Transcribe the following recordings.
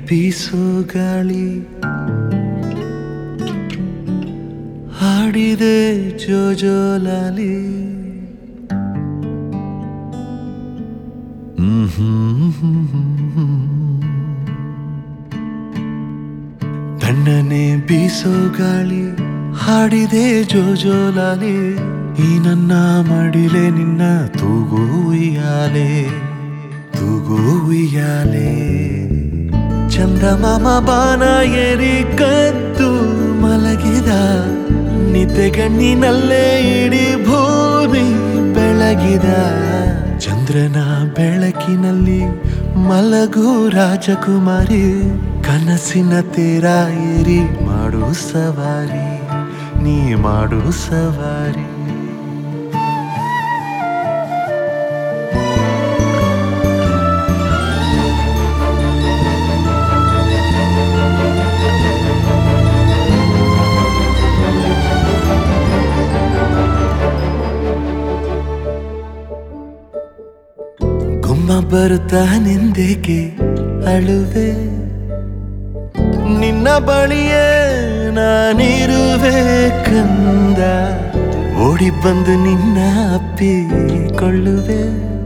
ಬೀಸೋ ಗಾಳಿ ಹಾಡಿದೆ ಜೋಜೋಲಾಲಿ ತಣ್ಣನೆ ಬೀಸೋ ಗಾಳಿ ಹಾಡಿದೆ ಜೋಜೋಲಾಲಿ ಈ ನನ್ನ ಮಡಿಲೆ ನಿನ್ನ ತೂಗು ಉಯ್ಯಾಲೆ ತೂಗು ಉಯ್ಯಾಲೆ ಚಂದಮಾಮ ಬಾನ ಏರಿ ಕದ್ದು ಮಲಗಿದ ನಿದ್ದೆಗಣ್ಣಿನಲ್ಲೇ ಇಡೀ ಭೂಮಿ ಬೆಳಗಿದ ಚಂದ್ರನ ಬೆಳಕಿನಲ್ಲಿ ಮಲಗು ರಾಜಕುಮಾರಿ ಕನಸಿನ ತೀರ ಏರಿ ಮಾಡು ಸವಾರಿ ನೀ ಮಾಡು ಸವಾರಿ ಗುಮ್ಮ ಬರುತ್ತಾನೆಂದೇಕೆ ಅಳುವೆ ನಿನ್ನ ಬಳಿಯೇ ನಾನಿರುವೆ ಕಂದ ಓಡಿ ಬಂದು ನಿನ್ನ ಅಪ್ಪಿಕೊಳ್ಳುವೆ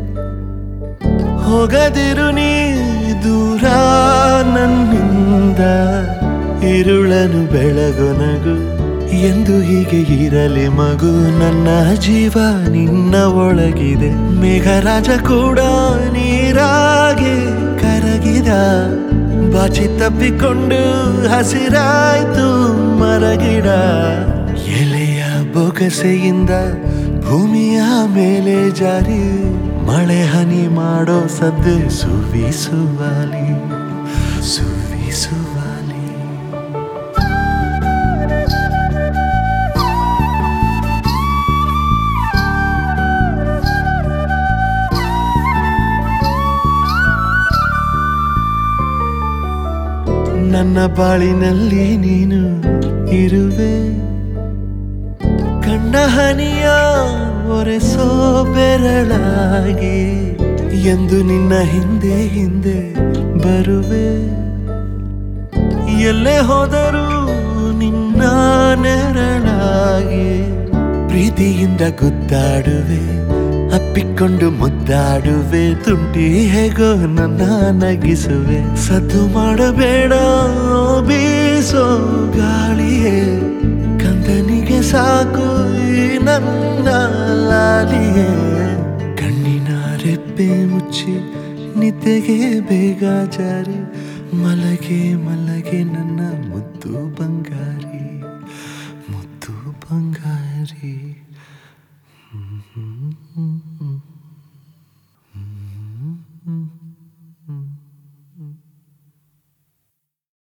ಹೋಗದಿರು ನೀ ದೂರ ನನ್ನಿಂದ ಇರುಳನು ಬೆಳಗೊನಗು ಎಂದು ಹೀಗೆ ಇರಲಿ ಮಗು ನನ್ನ ಜೀವ ನಿನ್ನ ಒಳಗಿದೆ ಮೇಘರಾಜ ಕೂಡ ನೀರಾಗೆ ಕರಗಿದ ಬಾಚಿ ತಪ್ಪಿಕೊಂಡು ಹಸಿರಾಯ್ತು ಮರಗಿಡ ಎಲೆಯ ಬೊಗಸೆಯಿಂದ ಭೂಮಿಯ ಮೇಲೆ ಜಾರಿ ಮಳೆ ಹನಿ ಮಾಡೋ ಸದ್ದೆ ಸುವಿಸುವಾಲಿ ಸುವಿಸುವಾಲಿ ನನ್ನ ಬಾಳಿನಲ್ಲಿ ನೀನು ಇರುವೆ ಕಣ್ಣ ಹನಿಯ ಒರೆಸೋ ಬೆರಳಾಗಿ ಎಂದು ನಿನ್ನ ಹಿಂದೆ ಹಿಂದೆ ಬರುವೆ ಎಲ್ಲೇ ಹೋದರೂ ನಿನ್ನ ನೆರಳಾಗಿ ಪ್ರೀತಿಯಿಂದ ಗುದ್ದಾಡುವೆ ಅಪ್ಪಿಕೊಂಡು ಮುದ್ದಾಡುವೆ ತುಂಟಿ ಹೇಗೋ ನನ್ನ ನಗಿಸುವೆ ಸದ್ದು ಮಾಡಬೇಡ ಓ ಬೀಸೋ ಗಾಳಿಯೇ ಕಂದನಿಗೆ ಸಾಕು ಈ ನನ್ನ ಲಾಲಿಯೇ ಕಣ್ಣಿನ ರೆಪ್ಪೆ ಮುಚ್ಚಿ ನಿದ್ದೆಗೆ ಬೇಗ ಜಾರಿ ಮಲಗೆ ಮಲಗೆ ನನ್ನ ಮುದ್ದು ಬಂಗಾರಿ ಮುದ್ದು ಬಂಗಾರಿ